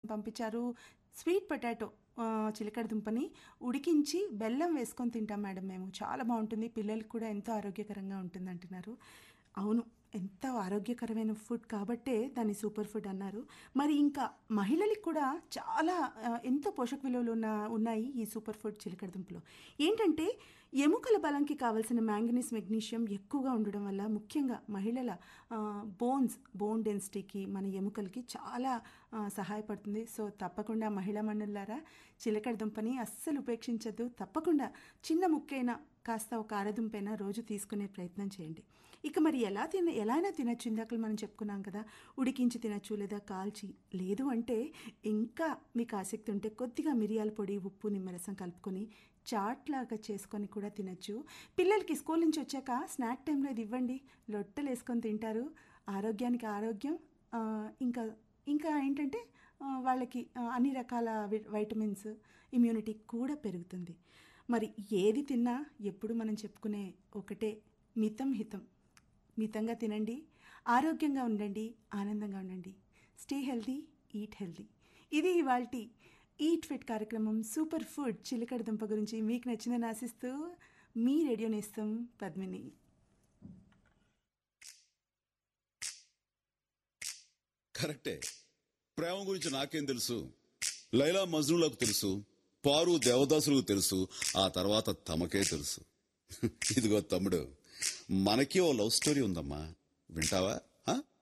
పంపించారు sweet potato ఆ, చిలకడ దుంపని ఉడికించి బెల్లం వేసుకొని తింటాం మేడం మేము చాలా బాగుంటుంది పిల్లలకి కూడా ఎంతో ఆరోగ్యకరంగా ఉంటుంది అంటున్నారు అవును ఎంత ఆరోగ్యకరమైన ఫుడ్ కాబట్టే దాన్ని సూపర్ ఫుడ్ అన్నారు మరి ఇంకా మహిళలకు కూడా చాలా ఆ, ఎంతో పోషక విలువలు ఉన్న ఉన్నాయి ఈ సూపర్ ఫుడ్ చిలకడ దుంపలో ఏంటంటే ఎముకల బలంకి కావాల్సిన మ్యాంగనీస్ మెగ్నీషియం ఎక్కువగా ఉండడం వల్ల ముఖ్యంగా మహిళల బోన్స్ బోన్ డెన్సిటీకి మన ఎముకలకి చాలా ఆ, సహాయపడుతుంది సో తప్పకుండా మహిళా మండలారా చిలకడ దుంపని అస్సలు ఉపేక్షించద్దు తప్పకుండా చిన్న ముక్కైనా కాస్త ఒక అరదుంపైనా రోజు తీసుకునే ప్రయత్నం చేయండి ఇక మరి ఎలా తిన ఎలా అయినా తినచ్చు ఇందాక మనం చెప్పుకున్నాం కదా ఉడికించి తినచ్చు లేదా కాల్చి లేదు అంటే ఇంకా మీకు ఆసక్తి ఉంటే కొద్దిగా మిరియాల పొడి ఉప్పు నిమ్మరసం కలుపుకొని చాట్ లాగా చేసుకొని కూడా తినచ్చు పిల్లలకి స్కూల్ నుంచి వచ్చాక స్నాక్ టైంలో ఇది ఇవ్వండి లొట్టలు వేసుకొని తింటారు ఆరోగ్యానికి ఆరోగ్యం ఆ, ఇంకా ఇంకా ఏంటంటే ఆ, వాళ్ళకి ఆ, అన్ని రకాల వి- వైటమిన్స్ ఇమ్యూనిటీ కూడా పెరుగుతుంది మరి ఏది తిన్నా ఎప్పుడు మనం చెప్పుకునే ఒకటే మితం హితం మితంగా తినండి ఆరోగ్యంగా ఉండండి ఆనందంగా ఉండండి స్టే హెల్దీ ఈట్ హెల్దీ ఇది ఇవాళ ఈట్ ఫిట్ కార్యక్రమం సూపర్ ఫుడ్ చిలకడ దుంప గురించి మీకు నచ్చిందని ఆశిస్తూ మీ రేడియో నేస్తం పద్మిని కరెక్టే ప్రేమ గురించి నాకేం తెలుసు లైలా మజ్నులకు తెలుసు పారు దేవదాసులకు తెలుసు ఆ తర్వాత తమకే తెలుసు ఇదిగో తమ్ముడు మనకి ఓ లవ్ స్టోరీ ఉందమ్మా వింటావా ఆ?